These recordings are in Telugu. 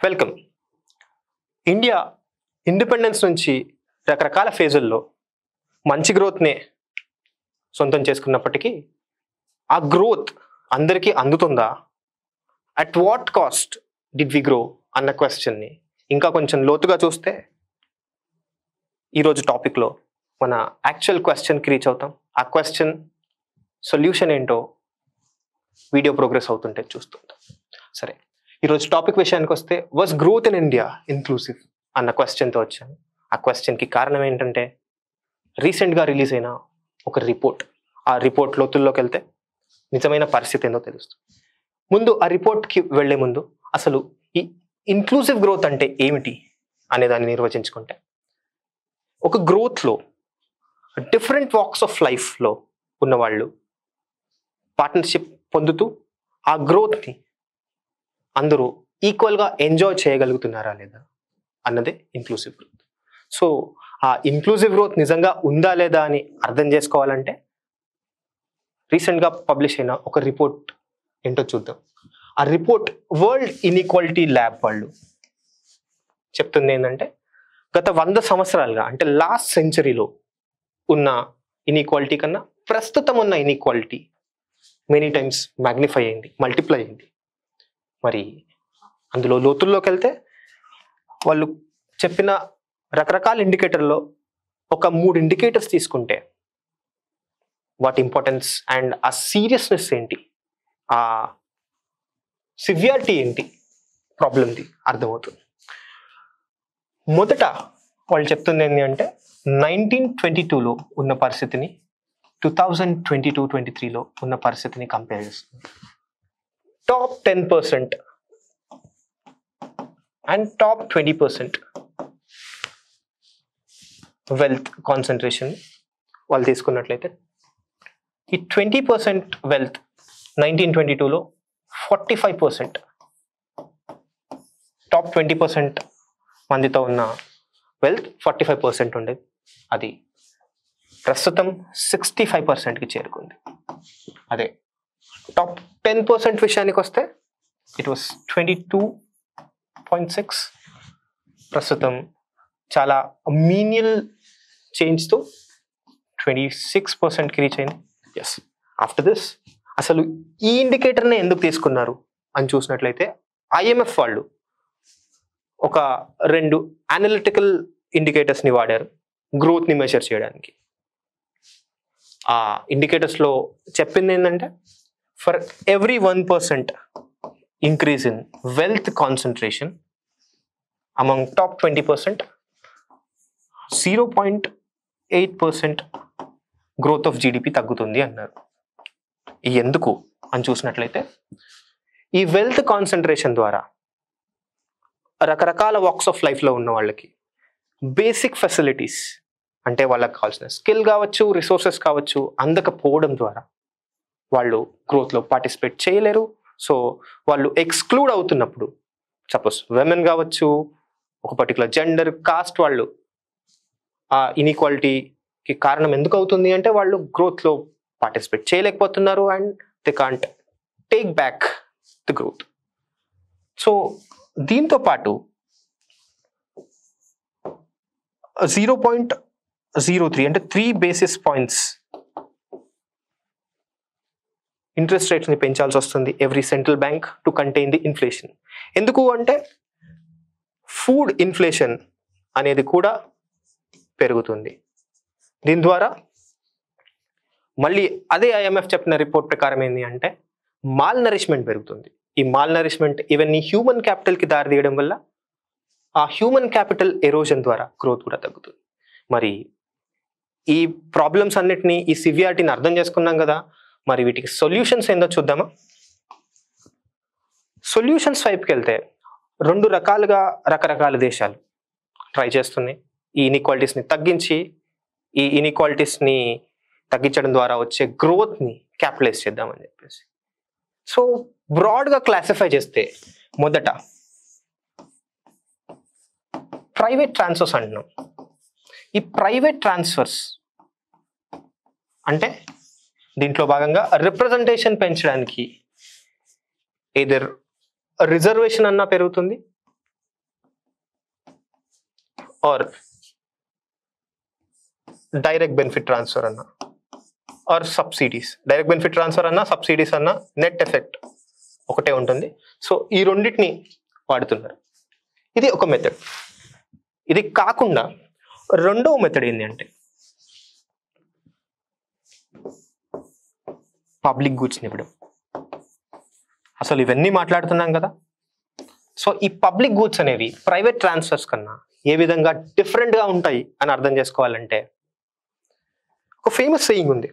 వెల్కమ్ ఇండియా ఇండిపెండెన్స్ నుంచి రకరకాల ఫేజుల్లో మంచి గ్రోత్నే సొంతం చేసుకున్నప్పటికీ ఆ గ్రోత్ అందరికీ అందుతుందా at what cost did we grow అన్న క్వశ్చన్ని ఇంకా కొంచెం లోతుగా చూస్తే ఈరోజు టాపిక్లో మన యాక్చువల్ క్వశ్చన్కి రీచ్ అవుతాం ఆ క్వశ్చన్ సొల్యూషన్ ఏంటో వీడియో ప్రోగ్రెస్ అవుతుంటే చూస్తుంటాం సరే ఈరోజు టాపిక్ విషయానికి వస్తే was growth in India inclusive అన్న క్వశ్చన్తో వచ్చాను ఆ క్వశ్చన్కి కారణం ఏంటంటే రీసెంట్గా రిలీజ్ అయిన ఒక రిపోర్ట్ ఆ రిపోర్ట్ లోతుల్లోకి వెళ్తే నిజమైన పరిస్థితి ఏందో తెలుస్తుంది ముందు ఆ రిపోర్ట్కి వెళ్లే ముందు అసలు ఈ ఇన్క్లూసివ్ గ్రోత్ అంటే ఏమిటి అనే దాన్ని నిర్వచించుకుంటే ఒక గ్రోత్లో డిఫరెంట్ వాక్స్ ఆఫ్ లైఫ్లో ఉన్నవాళ్ళు పార్ట్నర్షిప్ పొందుతూ ఆ గ్రోత్ని అందరూ ఈక్వల్గా ఎంజాయ్ చేయగలుగుతున్నారా లేదా అన్నదే ఇన్క్లూసివ్ గ్రోత్ సో ఆ ఇన్క్లూసివ్ గ్రోత్ నిజంగా ఉందా లేదా అని అర్థం చేసుకోవాలంటే రీసెంట్గా పబ్లిష్ అయిన ఒక రిపోర్ట్ ఏంటో చూద్దాం ఆ రిపోర్ట్ వరల్డ్ ఇన్ఈక్వాలిటీ ల్యాబ్ వాళ్ళు చెప్తుంది ఏంటంటే గత వంద సంవత్సరాలుగా అంటే లాస్ట్ సెంచరీలో ఉన్న ఇన్ఈక్వాలిటీ కన్నా ప్రస్తుతం ఉన్న ఇన్ఈక్వాలిటీ మెనీ టైమ్స్ మ్యాగ్నిఫై అయింది మల్టిప్లై అయింది మరి అందులో లోతుల్లోకి వెళ్తే వాళ్ళు చెప్పిన రకరకాల ఇండికేటర్లో ఒక మూడు ఇండికేటర్స్ తీసుకుంటే వాటి ఇంపార్టెన్స్ అండ్ ఆ సీరియస్నెస్ ఏంటి ఆ సివియారిటీ ఏంటి ప్రాబ్లంది అర్థమవుతుంది మొదట వాళ్ళు చెప్తుంది ఏంటి అంటే నైన్టీన్ ట్వంటీ టూలో ఉన్న పరిస్థితిని two thousand twenty two twenty త్రీలో ఉన్న పరిస్థితిని కంపేర్ చేస్తుంది top ten percent and top twenty percent wealth concentration వాళ్ళు తీసుకున్నట్లయితే ఈ twenty percent wealth nineteen twenty టూలో forty five percent top twenty percent మందితో ఉన్న వెల్త్ ఫార్టీ ఫైవ్ పర్సెంట్ ఉండేది అది ప్రస్తుతం సిక్స్టీ ఫైవ్ పర్సెంట్కి చేరుకుంది అదే టాప్ టెన్ పర్సెంట్ విషయానికి వస్తే it was twenty two point six ప్రస్తుతం చాలా మీనియల్ చేంజ్తో ట్వంటీ సిక్స్ పర్సెంట్కి రీచ్ అయింది ఎస్ ఆఫ్టర్ దిస్ అసలు ఈ ఇండికేటర్ని ఎందుకు తీసుకున్నారు అని చూసినట్లయితే ఐఎంఎఫ్ వాళ్ళు ఒక రెండు అనలిటికల్ ఇండికేటర్స్ని వాడారు గ్రోత్ని మెజర్ చేయడానికి ఆ ఇండికేటర్స్లో చెప్పింది ఏంటంటే for every one percent increase in wealth concentration among top twenty percent zero point eight percent growth of GDP తగ్గుతుంది అన్నారు ఈ ఎందుకు అని చూసినట్లయితే ఈ వెల్త్ కాన్సన్ట్రేషన్ ద్వారా రకరకాల వాక్స్ ఆఫ్ లైఫ్లో ఉన్న వాళ్ళకి బేసిక్ ఫెసిలిటీస్ అంటే వాళ్ళకి కావాల్సిన స్కిల్ కావచ్చు రిసోర్సెస్ కావచ్చు అందకపోవడం ద్వారా వాళ్ళు గ్రోత్లో పార్టిసిపేట్ చేయలేరు సో వాళ్ళు ఎక్స్క్లూడ్ అవుతున్నప్పుడు సపోజ్ విమెన్ కావచ్చు ఒక పర్టికులర్ జెండర్ కాస్ట్ వాళ్ళు ఆ ఇన్ఈక్వాలిటీకి కారణం ఎందుకు అవుతుంది అంటే వాళ్ళు గ్రోత్లో పార్టిసిపేట్ చేయలేకపోతున్నారు and they can't take back the growth so దీంతో పాటు జీరో పాయింట్ జీరో త్రీ అంటే త్రీ బేసిస్ పాయింట్స్ ఇంట్రెస్ట్ రేట్స్ని పెంచాల్సి వస్తుంది every central bank to contain the inflation ఎందుకు అంటే ఫుడ్ ఇన్ఫ్లేషన్ అనేది కూడా పెరుగుతుంది దీని ద్వారా మళ్ళీ అదే ఐఎంఎఫ్ చెప్పిన రిపోర్ట్ ప్రకారం ఏంటి అంటే మాల్ నరిష్మెంట్ పెరుగుతుంది ఈ మాల్ నరిష్మెంట్ ఈవెన్ ఈ హ్యూమన్ క్యాపిటల్కి దారి తీయడం వల్ల ఆ హ్యూమన్ క్యాపిటల్ ఎరోజన్ ద్వారా గ్రోత్ కూడా తగ్గుతుంది మరి ఈ ప్రాబ్లమ్స్ అన్నిటినీ ఈ సివియారిటీని అర్థం చేసుకున్నాం కదా మరి వీటికి సొల్యూషన్స్ ఏందో చూద్దామా సొల్యూషన్స్ వైపుకి వెళ్తే రెండు రకాలుగా రకరకాల దేశాలు ట్రై చేస్తున్నాయి ఈ ఇన్ఈక్వాలిటీస్ని తగ్గించి ఈ ఇన్ఈక్వాలిటీస్ని తగ్గించడం ద్వారా వచ్చే గ్రోత్ని క్యాపిటలైజ్ చేద్దామని చెప్పేసి సో బ్రాడ్గా క్లాసిఫై చేస్తే మొదట ప్రైవేట్ ట్రాన్స్ఫర్స్ అంటున్నాం ఈ ప్రైవేట్ ట్రాన్స్ఫర్స్ అంటే దీంట్లో భాగంగా రిప్రజెంటేషన్ పెంచడానికి ఏదర్ రిజర్వేషన్ అన్నా పెరుగుతుంది ఆర్ డైరెక్ట్ బెనిఫిట్ ట్రాన్స్ఫర్ అన్నా or subsidies direct benefit transfer అన్నా సబ్సిడీస్ అన్నా నెట్ ఎఫెక్ట్ ఒకటే ఉంటుంది సో ఈ రెండింటిని వాడుతున్నారు ఇది ఒక మెథడ్ ఇది కాకుండా రెండవ మెథడ్ ఏంటి అంటే పబ్లిక్ గూడ్స్ని ఇవ్వడం అసలు ఇవన్నీ మాట్లాడుతున్నాం కదా సో ఈ పబ్లిక్ గూడ్స్ అనేవి ప్రైవేట్ ట్రాన్స్ఫర్స్ కన్నా ఏ విధంగా డిఫరెంట్గా ఉంటాయి అని అర్థం చేసుకోవాలంటే ఒక ఫేమస్ సేయింగ్ ఉంది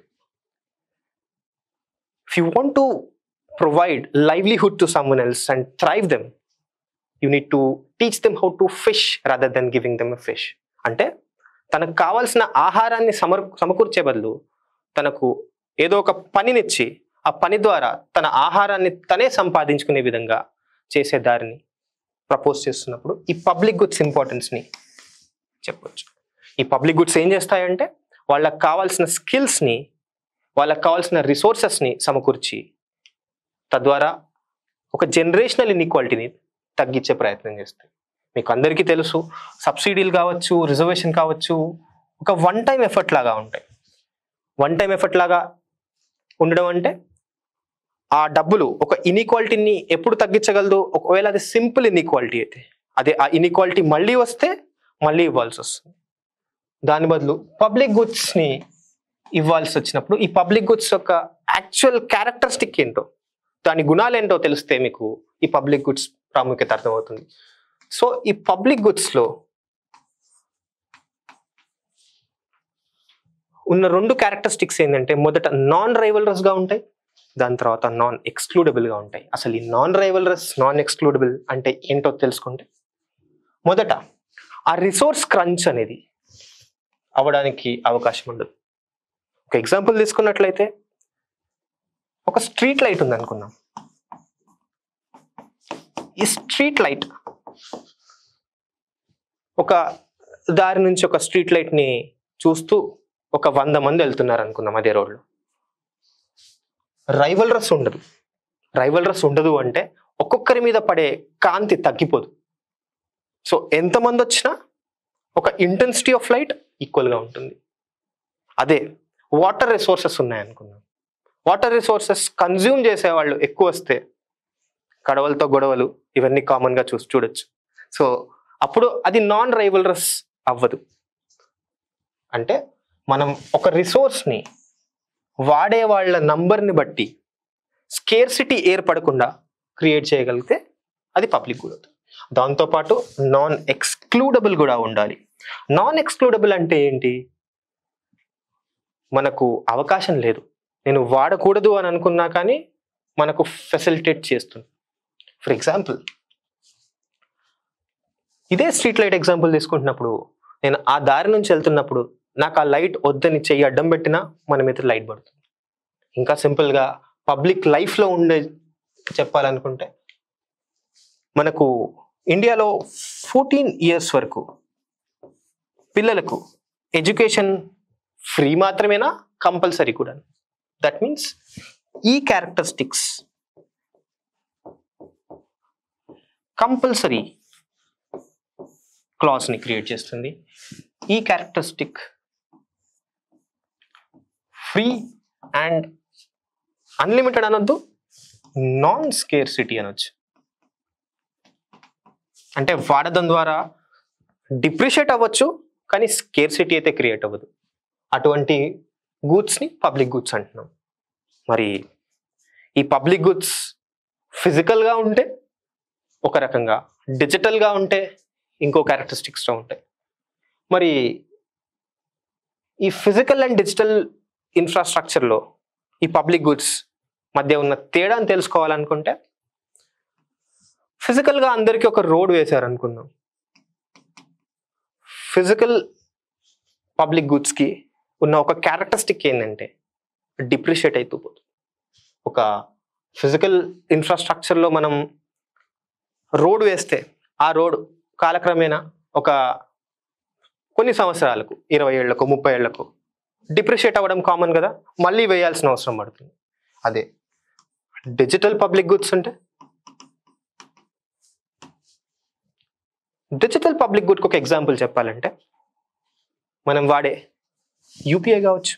if you want to provide livelihood to someone else and thrive them you need to teach them how to fish rather than giving them a fish అంటే తనకు కావాల్సిన ఆహారాన్ని సమర్ సమకూర్చే బదులు తనకు ఏదో ఒక పనినిచ్చి ఆ పని ద్వారా తన ఆహారాన్ని తనే సంపాదించుకునే విధంగా చేసే దారిని ప్రపోజ్ చేస్తున్నప్పుడు ఈ పబ్లిక్ గుడ్స్ ఇంపార్టెన్స్ని చెప్పొచ్చు ఈ పబ్లిక్ గుడ్స్ ఏం చేస్తాయంటే వాళ్ళకి కావాల్సిన స్కిల్స్ని వాళ్ళకి కావాల్సిన రిసోర్సెస్ని సమకూర్చి తద్వారా ఒక జనరేషనల్ ఇన్ఈక్వాలిటీని తగ్గించే ప్రయత్నం చేస్తాయి మీకు అందరికీ తెలుసు సబ్సిడీలు కావచ్చు రిజర్వేషన్ కావచ్చు ఒక వన్ టైం ఎఫర్ట్ లాగా ఉంటాయి వన్ టైం ఎఫర్ట్ లాగా ఉండడం అంటే ఆ డబ్బులు ఒక ఇన్ఈక్వాలిటీని ఎప్పుడు తగ్గించగలదు ఒకవేళ అది సింపుల్ ఇన్ఈక్వాలిటీ అయితే అదే ఆ ఇన్ఈక్వాలిటీ మళ్ళీ వస్తే మళ్ళీ ఇవ్వాల్సి వస్తుంది దాని బదులు పబ్లిక్ గుడ్స్ని ఇవ్వాల్సి వచ్చినప్పుడు ఈ పబ్లిక్ గుడ్స్ యొక్క యాక్చువల్ క్యారెక్టరిస్టిక్ ఏంటో దాని గుణాలు ఏంటో తెలిస్తే మీకు ఈ పబ్లిక్ గుడ్స్ ప్రాముఖ్యత అర్థమవుతుంది సో ఈ పబ్లిక్ గుడ్స్లో ఉన్న రెండు క్యారెక్టరిస్టిక్స్ ఏంటంటే మొదట నాన్ రైవల్రస్ గా ఉంటాయి దాని తర్వాత నాన్ ఎక్స్క్లూడబుల్ గా ఉంటాయి అసలు ఈ నాన్ రైవల్రస్ నాన్ ఎక్స్క్లూడబుల్ అంటే ఏంటో తెలుసుకుంటే మొదట ఆ రిసోర్స్ క్రంచ్ అనేది అవడానికి అవకాశం ఉండదు ఒక ఎగ్జాంపుల్ తీసుకున్నట్లయితే ఒక స్ట్రీట్ లైట్ ఉంది అనుకుందాం ఈ స్ట్రీట్ లైట్ ఒక దారి నుంచి ఒక స్ట్రీట్ లైట్ ని చూస్తూ ఒక వంద మంది వెళ్తున్నారు అనుకుందాం అదే రోడ్లో రైవల్ రస్ ఉండదు రైవల్ రస్ ఉండదు అంటే ఒక్కొక్కరి మీద పడే కాంతి తగ్గిపోదు సో ఎంతమంది వచ్చినా ఒక ఇంటెన్సిటీ ఆఫ్ లైట్ ఈక్వల్గా ఉంటుంది అదే వాటర్ రిసోర్సెస్ ఉన్నాయనుకుందాం వాటర్ రిసోర్సెస్ కన్జ్యూమ్ చేసేవాళ్ళు ఎక్కువ వస్తే కడవలతో గొడవలు ఇవన్నీ కామన్గా చూసి చూడొచ్చు సో అప్పుడు అది నాన్ రైవల్రస్ అవ్వదు అంటే మనం ఒక రిసోర్స్ని వాడే వాళ్ళ నంబర్ని బట్టి స్కేర్సిటీ ఏర్పడకుండా క్రియేట్ చేయగలిగితే అది పబ్లిక్ గుడ్ అవుతుంది దాంతోపాటు నాన్ ఎక్స్క్లూడబుల్ కూడా ఉండాలి నాన్ ఎక్స్క్లూడబుల్ అంటే ఏంటి మనకు అవకాశం లేదు నేను వాడకూడదు అని అనుకున్నా కానీ మనకు ఫెసిలిటేట్ చేస్తుంది ఫర్ ఎగ్జాంపుల్ ఇదే స్ట్రీట్ లైట్ ఎగ్జాంపుల్ తీసుకుంటున్నప్పుడు నేను ఆ దారి నుంచి వెళ్తున్నప్పుడు నాకు ఆ లైట్ వద్దని చెయ్యి అడ్డం పెట్టినా మన మీద లైట్ పడుతుంది ఇంకా సింపుల్గా పబ్లిక్ లైఫ్లో ఉండే చెప్పాలనుకుంటే మనకు ఇండియాలో ఫోర్టీన్ ఇయర్స్ వరకు పిల్లలకు ఎడ్యుకేషన్ ఫ్రీ మాత్రమేనా కంపల్సరీ కూడా దట్ మీన్స్ ఈ క్యారెక్టరిస్టిక్స్ కంపల్సరీ క్లాస్ని క్రియేట్ చేస్తుంది ఈ క్యారెక్టరిస్టిక్ ఫ్రీ అండ్ అన్లిమిటెడ్ అనొద్దు నాన్ స్కేర్ సిటీ అనొచ్చు అంటే వాడడం ద్వారా డిప్రిషియేట్ అవ్వచ్చు కానీ స్కేర్ సిటీ అయితే క్రియేట్ అవ్వదు అటువంటి గూడ్స్ని పబ్లిక్ గూడ్స్ అంటున్నాం మరి ఈ పబ్లిక్ గూడ్స్ ఫిజికల్గా ఉంటే ఒక రకంగా డిజిటల్గా ఉంటే ఇంకో క్యారెక్టరిస్టిక్స్తో ఉంటాయి మరి ఈ ఫిజికల్ అండ్ డిజిటల్ ఇన్ఫ్రాస్ట్రక్చర్లో ఈ పబ్లిక్ గుడ్స్ మధ్య ఉన్న తేడాను తెలుసుకోవాలనుకుంటే ఫిజికల్గా అందరికీ ఒక రోడ్ వేశారు అనుకుందాం ఫిజికల్ పబ్లిక్ గుడ్స్కి ఉన్న ఒక క్యారెక్టరిస్టిక్ ఏంటంటే డిప్రిషియేట్ అవుతూ పోతుంది ఒక ఫిజికల్ ఇన్ఫ్రాస్ట్రక్చర్లో మనం రోడ్ వేస్తే ఆ రోడ్ కాలక్రమేణా ఒక కొన్ని సంవత్సరాలకు ఇరవై ఏళ్లకు ముప్పై ఏళ్లకు డిప్రిషియేట్ అవ్వడం కామన్ కదా మళ్ళీ వేయాల్సిన అవసరం పడుతుంది అదే డిజిటల్ పబ్లిక్ గుడ్స్ అంటే డిజిటల్ పబ్లిక్ గుడ్కి ఒక ఎగ్జాంపుల్ చెప్పాలంటే మనం వాడే యూపీఐ కావచ్చు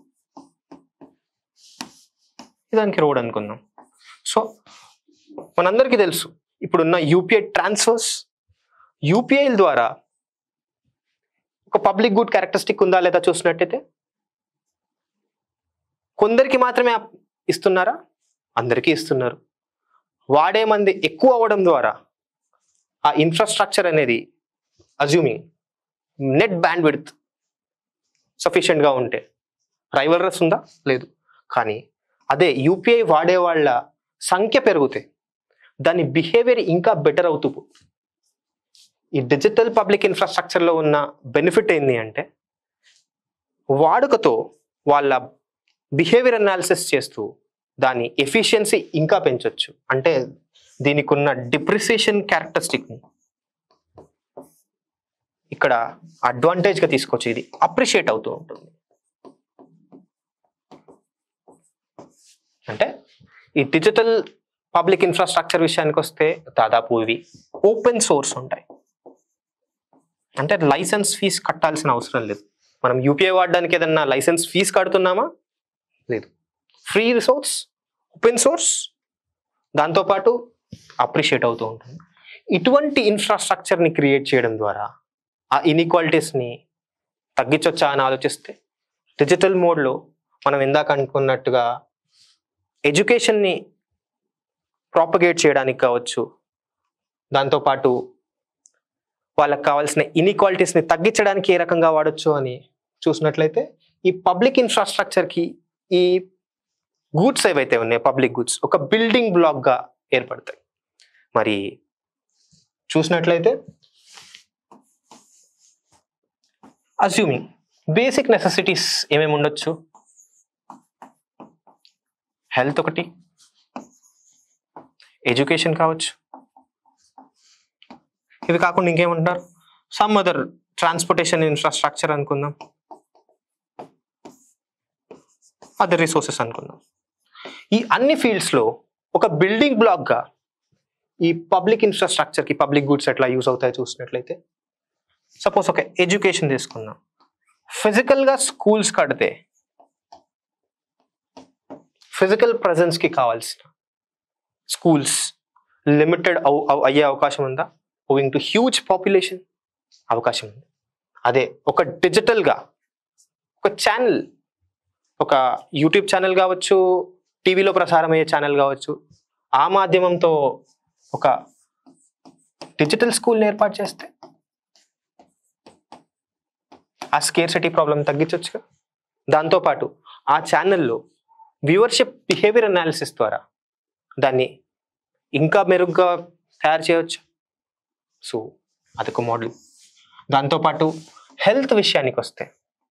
దానికి రోడ్ అనుకుందాం సో మనందరికీ తెలుసు ఇప్పుడున్న యూపీఐ ట్రాన్స్ఫర్స్ యూపీఐల ద్వారా ఒక పబ్లిక్ గుడ్ క్యారెక్టరిస్టిక్ ఉందా లేదా చూసినట్టయితే కొందరికి మాత్రమే అప్- ఇస్తున్నారా అందరికీ ఇస్తున్నారు వాడే మంది ఎక్కువ అవ్వడం ద్వారా ఆ ఇన్ఫ్రాస్ట్రక్చర్ అనేది అజ్యూమింగ్ నెట్ బ్యాండ్ విడ్త్ సఫిషియెంట్గా ఉంటే రైవల్రస్ ఉందా లేదు కానీ అదే యూపీఐ వాడే వాళ్ళ సంఖ్య పెరిగితే దాని బిహేవియర్ ఇంకా బెటర్ అవుతూ పో- ఈ డిజిటల్ పబ్లిక్ ఇన్ఫ్రాస్ట్రక్చర్లో ఉన్న బెనిఫిట్ ఏంటి అంటే వాడుకతో వాళ్ళ బిహేవియర్ అనాలిసిస్ చేస్తూ దాని ఎఫిషియన్సీ ఇంకా పెంచొచ్చు అంటే దీనికి ఉన్న డిప్రిసియేషన్ క్యారెక్టరిస్టిక్ ఇక్కడ అడ్వాంటేజ్గా తీసుకోవచ్చు ఇది అప్రిషియేట్ అవుతూ ఉంటుంది అంటే ఈ డిజిటల్ పబ్లిక్ ఇన్ఫ్రాస్ట్రక్చర్ విషయానికి వస్తే దాదాపు ఇవి ఓపెన్ సోర్స్ ఉంటాయి అంటే లైసెన్స్ ఫీజ్ కట్టాల్సిన అవసరం లేదు మనం యూపీఐ వాడడానికి ఏదన్నా లైసెన్స్ ఫీజ్ కడుతున్నామా లేదు ఫ్రీ రిసోర్స్ ఓపెన్ సోర్స్ దాంతోపాటు అప్రిషియేట్ అవుతూ ఉంటుంది ఇటువంటి ఇన్ఫ్రాస్ట్రక్చర్ని క్రియేట్ చేయడం ద్వారా ఆ ఇన్ఈక్వాలిటీస్ని తగ్గించవచ్చా అని ఆలోచిస్తే డిజిటల్ మోడ్లో మనం ఇందాక అనుకున్నట్టుగా ఎడ్యుకేషన్ని ప్రాపగేట్ చేయడానికి కావచ్చు దాంతోపాటు వాళ్ళకి కావాల్సిన ఇన్ఈక్వాలిటీస్ని తగ్గించడానికి ఏ రకంగా వాడచ్చు అని చూసినట్లయితే ఈ పబ్లిక్ ఇన్ఫ్రాస్ట్రక్చర్కి ఈ గూడ్స్ ఏవైతే ఉన్నాయో పబ్లిక్ గూడ్స్ ఒక బిల్డింగ్ బ్లాక్గా ఏర్పడతాయి మరి చూసినట్లయితే అస్యూమింగ్ బేసిక్ నెసెసిటీస్ ఏమేమి ఉండొచ్చు హెల్త్ ఒకటి ఎడ్యుకేషన్ కావచ్చు ఇవి కాకుండా ఇంకేమంటారు సమ్ అదర్ ట్రాన్స్పోర్టేషన్ ఇన్ఫ్రాస్ట్రక్చర్ అనుకుందాం అదర్ రిసోర్సెస్ అనుకుందాం ఈ అన్ని ఫీల్డ్స్లో ఒక బిల్డింగ్ బ్లాక్గా ఈ పబ్లిక్ ఇన్ఫ్రాస్ట్రక్చర్కి పబ్లిక్ గుడ్స్ ఎట్లా యూస్ అవుతాయో చూసినట్లయితే సపోజ్ ఒక ఎడ్యుకేషన్ తీసుకుందాం ఫిజికల్గా స్కూల్స్ కడితే ఫిజికల్ ప్రజెన్స్కి కావాల్సిన స్కూల్స్ లిమిటెడ్ అయ్యే అవకాశం ఉందా ఓవింగ్ టు హ్యూజ్ పాపులేషన్ అవకాశం ఉంది అదే ఒక డిజిటల్గా ఒక ఛానల్ ఒక యూట్యూబ్ ఛానల్ కావచ్చు టీవీలో ప్రసారం అయ్యే ఛానల్ కావచ్చు ఆ మాధ్యమంతో ఒక డిజిటల్ స్కూల్ని ఏర్పాటు చేస్తే ఆ స్కేర్ సిటీ ప్రాబ్లం తగ్గించవచ్చుగా దాంతోపాటు ఆ ఛానల్లో వ్యూవర్షిప్ బిహేవియర్ అనాలిసిస్ ద్వారా దాన్ని ఇంకా మెరుగ్గా తయారు చేయవచ్చు సో అదొక మోడల్ దాంతోపాటు హెల్త్ విషయానికి వస్తే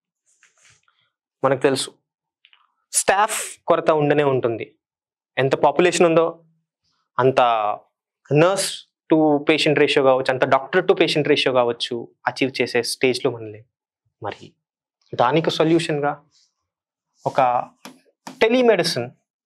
మనకు తెలుసు స్టాఫ్ కొరత ఉండనే ఉంటుంది ఎంత పాపులేషన్ ఉందో అంత నర్స్ టు పేషెంట్ రేషియో కావచ్చు అంత డాక్టర్ టు పేషెంట్ రేషియో కావచ్చు అచీవ్ చేసే స్టేజ్లో మనలే మరి దానికి సొల్యూషన్గా ఒక టెలిమెడిసిన్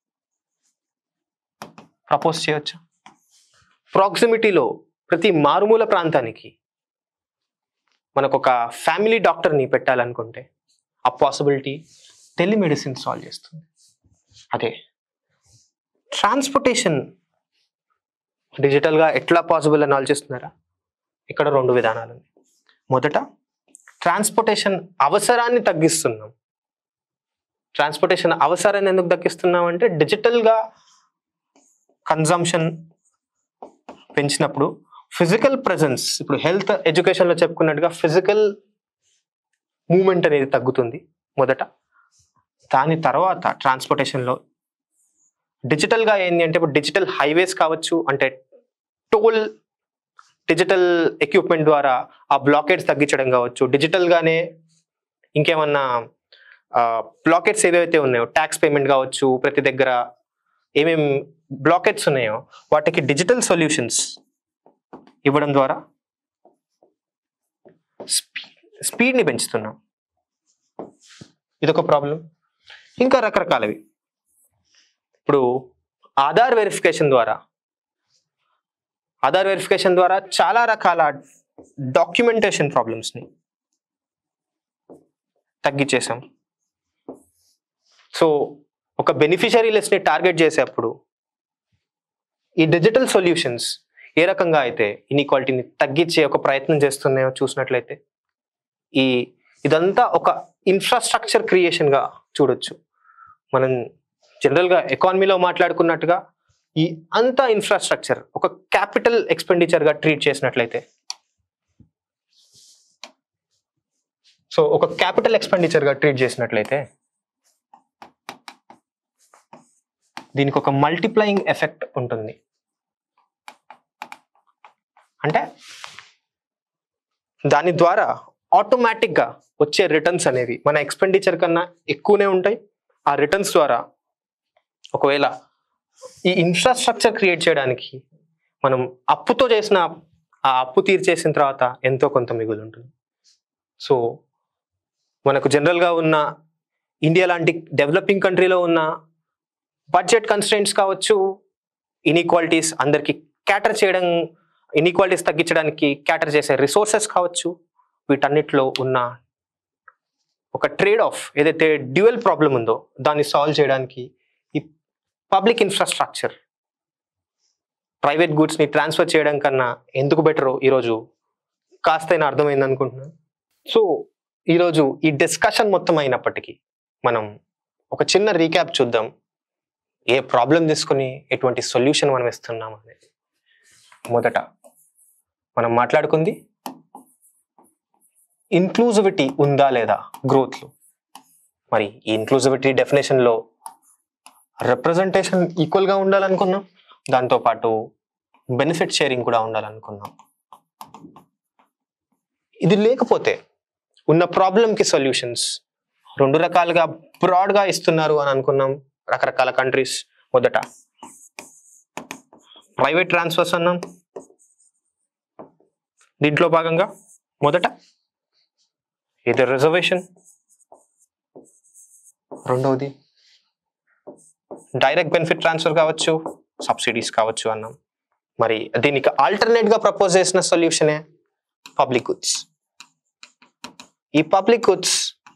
ప్రపోజ్ చేయొచ్చు ప్రాక్సిమిటీలో ప్రతి మారుమూల ప్రాంతానికి మనకు ఒక ఫ్యామిలీ డాక్టర్ని పెట్టాలనుకుంటే ఆ పాసిబిలిటీ టెలిమెడిసిన్ సాల్వ్ చేస్తుంది అదే ట్రాన్స్పోర్టేషన్ డిజిటల్గా ఎట్లా పాసిబుల్ అని ఆలోచిస్తున్నారా ఇక్కడ రెండు విధానాలు ఉన్నాయి మొదట ట్రాన్స్పోర్టేషన్ అవసరాన్ని తగ్గిస్తున్నాం ట్రాన్స్పోర్టేషన్ అవసరాన్ని ఎందుకు తగ్గిస్తున్నాం అంటే డిజిటల్గా కన్జంప్షన్ పెంచినప్పుడు ఫిజికల్ ప్రజెన్స్ ఇప్పుడు హెల్త్ ఎడ్యుకేషన్లో చెప్పుకున్నట్టుగా ఫిజికల్ మూమెంట్ అనేది తగ్గుతుంది మొదట దాని తర్వాత ట్రాన్స్పోర్టేషన్లో డిజిటల్గా ఏంటి అంటే ఇప్పుడు డిజిటల్ హైవేస్ కావచ్చు అంటే టోల్ డిజిటల్ ఎక్విప్మెంట్ ద్వారా ఆ బ్లాకేట్స్ తగ్గించడం కావచ్చు డిజిటల్గానే ఇంకేమన్నా బ్లాకెట్స్ ఏవైతే ఉన్నాయో ట్యాక్స్ పేమెంట్ కావచ్చు ప్రతి దగ్గర ఏమేమి బ్లాకెట్స్ ఉన్నాయో వాటికి డిజిటల్ సొల్యూషన్స్ ఇవ్వడం ద్వారా స్పీడ్ని పెంచుతున్నాం ఇదొక ప్రాబ్లం ఇంకా రకరకాలవి ఇప్పుడు ఆధార్ వెరిఫికేషన్ ద్వారా ఆధార్ వెరిఫికేషన్ ద్వారా చాలా రకాల డాక్యుమెంటేషన్ ప్రాబ్లమ్స్ని తగ్గించేసాం సో ఒక బెనిఫిషరీ లిస్ట్ని టార్గెట్ చేసేటప్పుడు ఈ డిజిటల్ సొల్యూషన్స్ ఏ రకంగా అయితే ఇన్ఈక్వాలిటీని తగ్గించే ఒక ప్రయత్నం చేస్తున్నాయో చూసినట్లయితే ఈ ఇదంతా ఒక ఇన్ఫ్రాస్ట్రక్చర్ క్రియేషన్గా చూడొచ్చు మనం జనరల్గా ఎకానమీలో మాట్లాడుకున్నట్టుగా ఈ అంతా ఇన్ఫ్రాస్ట్రక్చర్ ఒక క్యాపిటల్ ఎక్స్పెండిచర్గా ట్రీట్ చేసినట్లయితే సో ఒక క్యాపిటల్ ఎక్స్పెండిచర్గా ట్రీట్ చేసినట్లయితే దీనికి ఒక మల్టిప్లయింగ్ ఎఫెక్ట్ ఉంటుంది అంటే దాని ద్వారా ఆటోమేటిక్గా వచ్చే రిటర్న్స్ అనేవి మన ఎక్స్పెండిచర్ కన్నా ఎక్కువనే ఉంటాయి ఆ రిటర్న్స్ ద్వారా ఒకవేళ ఈ ఇన్ఫ్రాస్ట్రక్చర్ క్రియేట్ చేయడానికి మనం అప్పుతో చేసిన ఆ అప్పు తీర్చేసిన తర్వాత ఎంతో కొంత మిగులు ఉంటుంది సో మనకు జనరల్గా ఉన్న ఇండియా లాంటి డెవలపింగ్ కంట్రీలో ఉన్న బడ్జెట్ కన్స్టెంట్స్ కావచ్చు ఇన్ఈక్వాలిటీస్ అందరికి క్యాటర్ చేయడం ఇన్ఈక్వాలిటీస్ తగ్గించడానికి క్యాటర్ చేసే రిసోర్సెస్ కావచ్చు వీటన్నిటిలో ఉన్న ఒక ట్రేడ్ ఆఫ్ ఏదైతే డ్యూయల్ ప్రాబ్లం ఉందో దాన్ని సాల్వ్ చేయడానికి ఈ పబ్లిక్ ఇన్ఫ్రాస్ట్రక్చర్ ప్రైవేట్ గూడ్స్ని ట్రాన్స్ఫర్ చేయడం కన్నా ఎందుకు బెటరో ఈరోజు కాస్తైనా అర్థమైంది అనుకుంటున్నాను సో ఈరోజు ఈ డిస్కషన్ మొత్తం అయినప్పటికీ మనం ఒక చిన్న రీక్యాప్ చూద్దాం ఏ ప్రాబ్లం తీసుకుని ఎటువంటి సొల్యూషన్ మనం ఇస్తున్నాం అనేది మొదట మనం మాట్లాడుకుంది ఇన్క్లూజివిటీ ఉందా లేదా గ్రోత్లో మరి ఈ ఇన్క్లూజివిటీ డెఫినేషన్లో రిప్రజెంటేషన్ ఈక్వల్గా ఉండాలనుకున్నాం దాంతోపాటు బెనిఫిట్ షేరింగ్ కూడా ఉండాలనుకున్నాం ఇది లేకపోతే ఉన్న ప్రాబ్లంకి సొల్యూషన్స్ రెండు రకాలుగా బ్రాడ్గా ఇస్తున్నారు అని అనుకున్నాం రకరకాల కంట్రీస్ మొదట ప్రైవేట్ ట్రాన్స్ఫర్స్ అన్నాం దీంట్లో భాగంగా మొదట ఇది రిజర్వేషన్ రెండవది డైరెక్ట్ బెనిఫిట్ ట్రాన్స్ఫర్ కావచ్చు సబ్సిడీస్ కావచ్చు అన్నాం మరి దీనికి alternate గా ప్రపోజ్ చేసిన సొల్యూషనే పబ్లిక్ గుడ్స్ ఈ public goods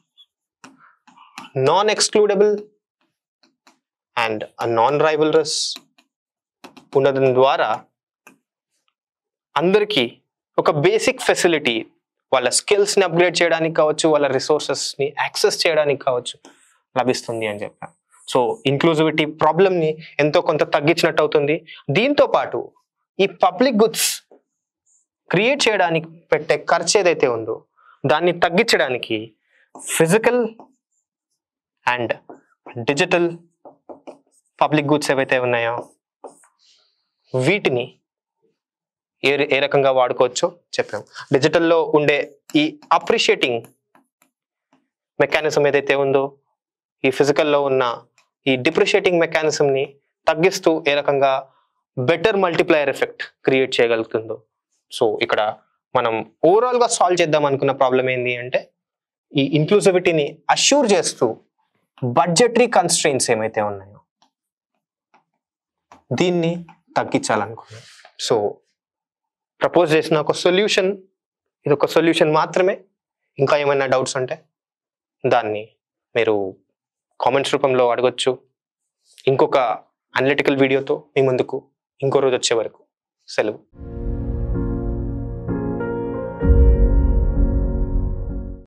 non excludable and non rivalrous ఉండడం ద్వారా అందరికీ ఒక బేసిక్ ఫెసిలిటీ వాళ్ళ స్కిల్స్ని అప్గ్రేడ్ చేయడానికి కావచ్చు వాళ్ళ రిసోర్సెస్ని యాక్సెస్ చేయడానికి కావచ్చు లభిస్తుంది అని చెప్పాను సో ఇంక్లూజివిటీ ప్రాబ్లమ్ని ఎంతో కొంత తగ్గించినట్టు అవుతుంది దీంతో పాటు ఈ పబ్లిక్ గుడ్స్ క్రియేట్ చేయడానికి పెట్టే ఖర్చు ఏదైతే ఉందో దాన్ని తగ్గించడానికి physical and digital public goods ఏవైతే ఉన్నాయో వీటిని ఏ ఏ రకంగా వాడుకోవచ్చో చెప్పాం డిజిటల్లో ఉండే ఈ అప్రిషియేటింగ్ మెకానిజం ఏదైతే ఉందో ఈ ఫిజికల్లో ఉన్న ఈ డిప్రిషియేటింగ్ మెకానిజంని తగ్గిస్తూ ఏ రకంగా బెటర్ మల్టిప్లయర్ ఎఫెక్ట్ క్రియేట్ చేయగలుగుతుందో సో ఇక్కడ మనం ఓవరాల్గా సాల్వ్ చేద్దాం అనుకున్న ప్రాబ్లం ఏంటి అంటే ఈ ఇంక్లూసివిటీని అష్యూర్ చేస్తూ బడ్జెటరీ కన్స్ట్రెయిన్స్ ఏమైతే ఉన్నాయో దీన్ని తగ్గించాలనుకున్నాం సో ప్రపోజ్ చేసిన ఒక సొల్యూషన్ ఇది ఒక సొల్యూషన్ మాత్రమే ఇంకా ఏమైనా డౌట్స్ ఉంటే దాన్ని మీరు కామెంట్స్ రూపంలో అడగొచ్చు ఇంకొక అనలిటికల్ వీడియోతో మీ ముందుకు ఇంకో రోజు వచ్చే వరకు సెలవు